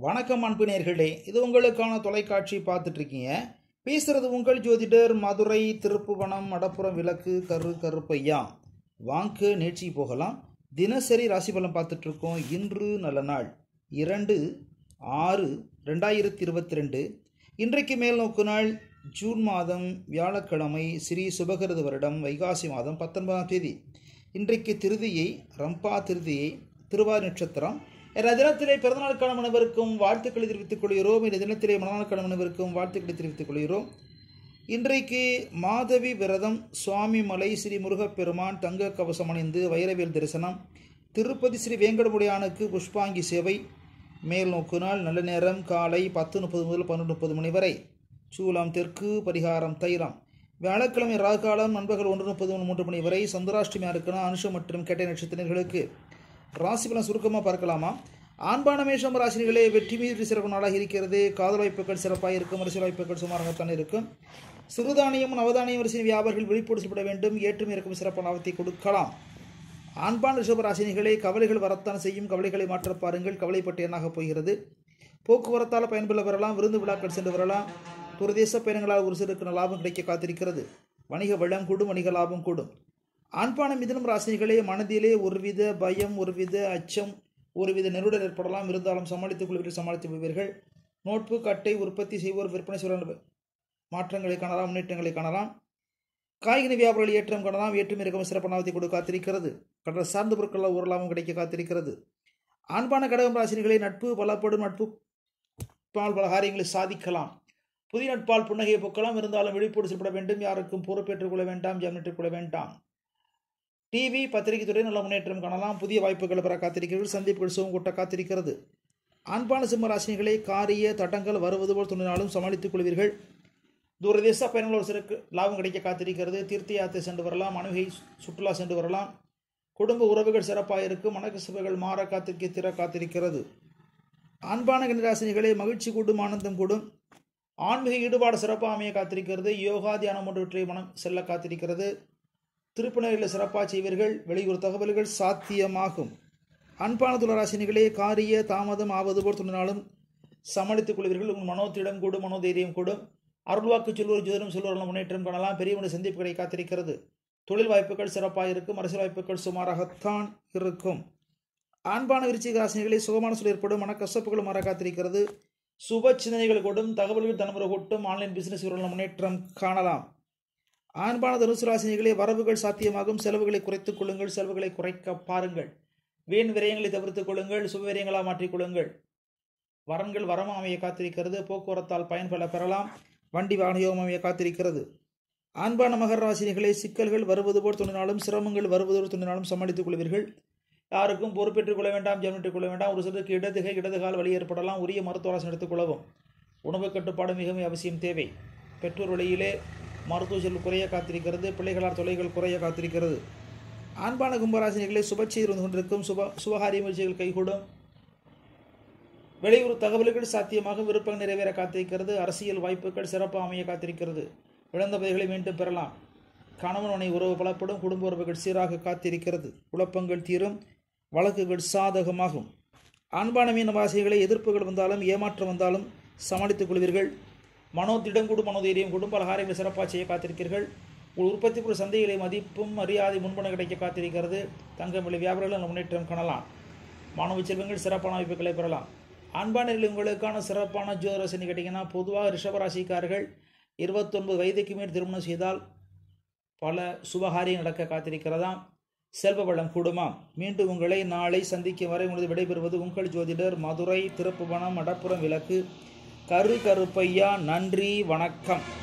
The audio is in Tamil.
வணக்கம் அன்பு நேர்களே இது உங்களுக்கான தொலைக்காட்சி பார்த்துட்டு இருக்கீங்க பேசுறது உங்கள் ஜோதிடர் மதுரை திருப்புவனம் மடப்புறம் விளக்கு கரு கருப்பையா வாங்க நேர்ச்சி போகலாம் தினசரி ராசி பலன் பார்த்துட்டு இருக்கோம் இன்று நல்ல நாள் இரண்டு ஆறு ரெண்டாயிரத்தி இருபத்தி ரெண்டு இன்றைக்கு மேல் நோக்கு நாள் ஜூன் மாதம் வியாழக்கிழமை ஸ்ரீ சுபகிருத வருடம் வைகாசி மாதம் பத்தொன்பதாம் தேதி இன்றைக்கு திருதியை ரம்பா திருதியை திருவாரூர் நட்சத்திரம் என்ற தினத்திலே பிறந்தநாள் காலம் அனைவருக்கும் வாழ்த்துக்களை தெரிவித்துக் கொள்கிறோம் இந்த தினத்திலே மனநாள் காலம் அனைவருக்கும் வாழ்த்துக்களை தெரிவித்துக் கொள்கிறோம் இன்றைக்கு மாதவி விரதம் சுவாமி மலை ஸ்ரீ முருகப்பெருமான் தங்க கவசம் அணிந்து வைரவேல் தரிசனம் திருப்பதி ஸ்ரீ வேங்கடமுடியானுக்கு புஷ்பாங்கி சேவை மேல் நோக்கு நாள் நல்ல நேரம் காலை பத்து முப்பது முதல் பன்னெண்டு முப்பது மணி வரை சூலம் தெற்கு பரிகாரம் தைரம் வியாழக்கிழமை ராகாலம் நண்பர்கள் ஒன்று முப்பது மூன்று மணி வரை சந்திராஷ்டமியாக இருக்கணும் அனுஷம் மற்றும் கேட்டை நட்சத்திரங்களுக்கு ராசி பலன் சுருக்கமாக பார்க்கலாமா ஆண்பான மேஷம் ராசினிகளே வெற்றி மீது சிறப்பு நாளாக இருக்கிறது காதல் வாய்ப்புகள் சிறப்பாக இருக்கும் அரசியல் வாய்ப்புகள் சுமாராகத்தான் இருக்கும் சிறுதானியம் நவதானியம் வரிசை வியாபாரிகள் விழிப்போடு செயல்பட வேண்டும் ஏற்றும் இறக்கும் சிறப்பு லாபத்தை கொடுக்கலாம் ஆண்பான ரிஷபராசினிகளே கவலைகள் வரத்தான் செய்யும் கவலைகளை மாற்ற பாருங்கள் கவலைப்பட்டு என்னாக போகிறது போக்குவரத்தால் பயன்பெற வரலாம் விருந்து விழாக்கள் சென்று வரலாம் துரதேச பயணங்களால் ஒரு சிலருக்கு லாபம் கிடைக்க காத்திருக்கிறது வணிக வளம் கூடும் வணிக லாபம் கூடும் ஆண்பான மிதனம் ராசினிகளே மனதிலே ஒருவித பயம் ஒருவித அச்சம் ஒருவித நெருடல் ஏற்படலாம் இருந்தாலும் சமாளித்துக் கொள்வீர்கள் சமாளித்து விடுவீர்கள் நோட்பு கட்டை உற்பத்தி செய்வோர் விற்பனை செய்வோர் மாற்றங்களை காணலாம் முன்னேற்றங்களை காணலாம் காய்கனி வியாபாரிகள் ஏற்றம் காணலாம் ஏற்றும் இறக்கம் சிறப்பு லாபத்தை கொடுக்க காத்திருக்கிறது கடல் சார்ந்த பொருட்கள் ஒரு லாபம் கிடைக்க காத்திருக்கிறது ஆண்பான கடகம் ராசினிகளை நட்பு பலப்படும் நட்பு பால் பல காரியங்களை சாதிக்கலாம் புதிய நட்பால் புன்னகையை போக்கலாம் இருந்தாலும் விழிப்போடு செயல்பட வேண்டும் யாருக்கும் பொறுப்பேற்றுக் கொள்ள வேண்டாம் ஜாமீனிட்டுக் கொள்ள வேண்டாம் டிவி பத்திரிகை துறை நல்ல முன்னேற்றம் காணலாம் புதிய வாய்ப்புகள் பெற காத்திருக்கிறது சந்திப்புகள் சுகம் கூட்ட காத்திருக்கிறது ஆண்பான சிம்ம ராசினிகளை காரிய தடங்கள் வருவது போல் துணினாலும் சமாளித்துக் கொள்வீர்கள் தூரதேச பயணங்கள் ஒரு சிறக்கு லாபம் கிடைக்க காத்திருக்கிறது தீர்த்த யாத்திரை சென்று வரலாம் மனைவி சுற்றுலா சென்று வரலாம் குடும்ப உறவுகள் சிறப்பாக இருக்கும் மனக்கசப்புகள் மாற காத்திருக்க திற காத்திருக்கிறது ஆண்பான கன்னிராசினிகளே மகிழ்ச்சி கூடும் ஆனந்தம் கூடும் ஆன்மீக ஈடுபாடு சிறப்பாக அமைய காத்திருக்கிறது யோகா தியானம் போன்றவற்றை மனம் செல்ல காத்திருக்கிறது திருப்பணிகளில் சிறப்பாக செய்வீர்கள் வெளியூர் தகவல்கள் சாத்தியமாகும் அன்பான துளராசினிகளே காரிய தாமதம் ஆவது போல் துணினாலும் சமாளித்துக் கொள்வீர்கள் உங்கள் மனோத்திடம் கூடும் மனோதைரியம் கூடும் அருள்வாக்கு சொல்வோர் ஜோதிடம் சொல்வோர்கள் முன்னேற்றம் காணலாம் பெரியவனுடைய சந்திப்புகளை காத்திருக்கிறது தொழில் வாய்ப்புகள் சிறப்பாக இருக்கும் அரசியல் வாய்ப்புகள் சுமாராகத்தான் இருக்கும் ஆண்பான விருச்சிக ராசினிகளை சுகமான சூழல் ஏற்படும் மனக்கசப்புகள் மாற காத்திருக்கிறது சுப சிந்தனைகள் கூடும் தகவல்கள் தனமுறை கூட்டும் ஆன்லைன் பிசினஸ் முன்னேற்றம் காணலாம் ஆண்பான தனுசு ராசினிகளே வரவுகள் சாத்தியமாகும் செலவுகளை குறைத்துக் கொள்ளுங்கள் செலவுகளை குறைக்க பாருங்கள் வீண் விரயங்களை தவிர்த்துக் கொள்ளுங்கள் சுப விரயங்களாக மாற்றிக்கொள்ளுங்கள் வரன்கள் வரமா அமைய காத்திருக்கிறது போக்குவரத்தால் பயன்பெற பெறலாம் வண்டி வாகனம் அமைய காத்திருக்கிறது ஆண்பான மகர ராசினிகளே சிக்கல்கள் வருவது போல் துணினாலும் சிரமங்கள் வருவது போல் துணினாலும் சமாளித்துக் கொள்வீர்கள் யாருக்கும் பொறுப்பேற்றுக் கொள்ள வேண்டாம் ஜெமிட்டுக் கொள்ள வேண்டாம் ஒரு சிலருக்கு இடதுகை இடதுகால் வழி ஏற்படலாம் உரிய மருத்துவ ஆலோசனை எடுத்துக்கொள்ளவும் உணவு கட்டுப்பாடு மிகவும் அவசியம் தேவை பெற்றோர் வழியிலே மருத்துவ செல்வு குறைய காத்திருக்கிறது பிள்ளைகளால் தொலைகள் குறைய காத்திருக்கிறது ஆண்பான கும்பராசினிகளை சுபச்செய்து இருந்து கொண்டிருக்கும் சுப சுபகாரிய முயற்சிகள் கைகூடும் வெளியூர் தகவல்கள் சாத்தியமாக விருப்பம் நிறைவேற காத்திருக்கிறது அரசியல் வாய்ப்புகள் சிறப்பாக அமைய காத்திருக்கிறது இழந்த பதவிகளை மீண்டும் பெறலாம் கணவன் மனை உறவு பலப்படும் குடும்ப உறவுகள் சீராக காத்திருக்கிறது குழப்பங்கள் தீரும் வழக்குகள் சாதகமாகும் அன்பான மீனவாசிகளை எதிர்ப்புகள் வந்தாலும் ஏமாற்றம் வந்தாலும் சமாளித்துக் கொள்வீர்கள் மனோதிடம் கூடும் மனோதைரியம் கூடும் பல காரியங்களை சிறப்பாக செய்ய காத்திருக்கிறீர்கள் உங்கள் உற்பத்தி பொருள் சந்தைகளை மதிப்பும் மரியாதை முன்பண கிடைக்க காத்திருக்கிறது தங்கம் விலை வியாபாரங்கள் முன்னேற்றம் காணலாம் மாணவ செல்வங்கள் சிறப்பான வாய்ப்புகளை பெறலாம் அன்பானர்கள் உங்களுக்கான சிறப்பான ஜோதிரசனி கேட்டிங்கன்னா பொதுவாக ரிஷபராசிக்காரர்கள் இருபத்தொன்பது வயதுக்கு மேல் திருமணம் செய்தால் பல சுபகாரியம் நடக்க காத்திருக்கிறதாம் செல்வ வளம் கூடுமாம் மீண்டும் உங்களை நாளை சந்திக்கும் வரை உங்களது விடைபெறுவது உங்கள் ஜோதிடர் மதுரை திருப்புவனம் மடப்புறம் விளக்கு கரு கருப்பையா நன்றி வணக்கம்